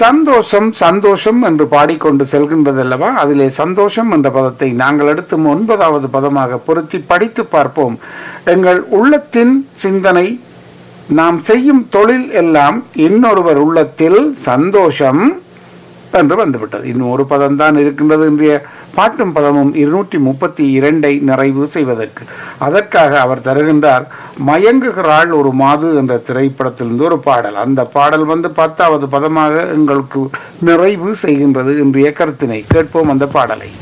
சந்தோஷம் சந்தோஷம் என்று பாடிக்கொண்டு செல்கின்றதல்லவா அதிலே சந்தோஷம் என்ற பதத்தை நாங்கள் எடுத்து ஒன்பதாவது பதமாக பொருத்தி படித்து பார்ப்போம் எங்கள் உள்ளத்தின் சிந்தனை நாம் செய்யும் தொழில் எல்லாம் இன்னொருவர் உள்ளத்தில் சந்தோஷம் என்று வந்துவிட்டது இன்னும் ஒரு பதம் தான் இருக்கின்றது இன்றைய பாட்டும் பதமும் இருநூற்றி முப்பத்தி இரண்டை நிறைவு செய்வதற்கு அதற்காக அவர் தருகின்றார் மயங்குகிறாள் ஒரு மாது என்ற திரைப்படத்திலிருந்து ஒரு பாடல் அந்த பாடல் வந்து பத்தாவது பதமாக எங்களுக்கு நிறைவு செய்கின்றது இன்றைய கருத்தினை கேட்போம் அந்த பாடலை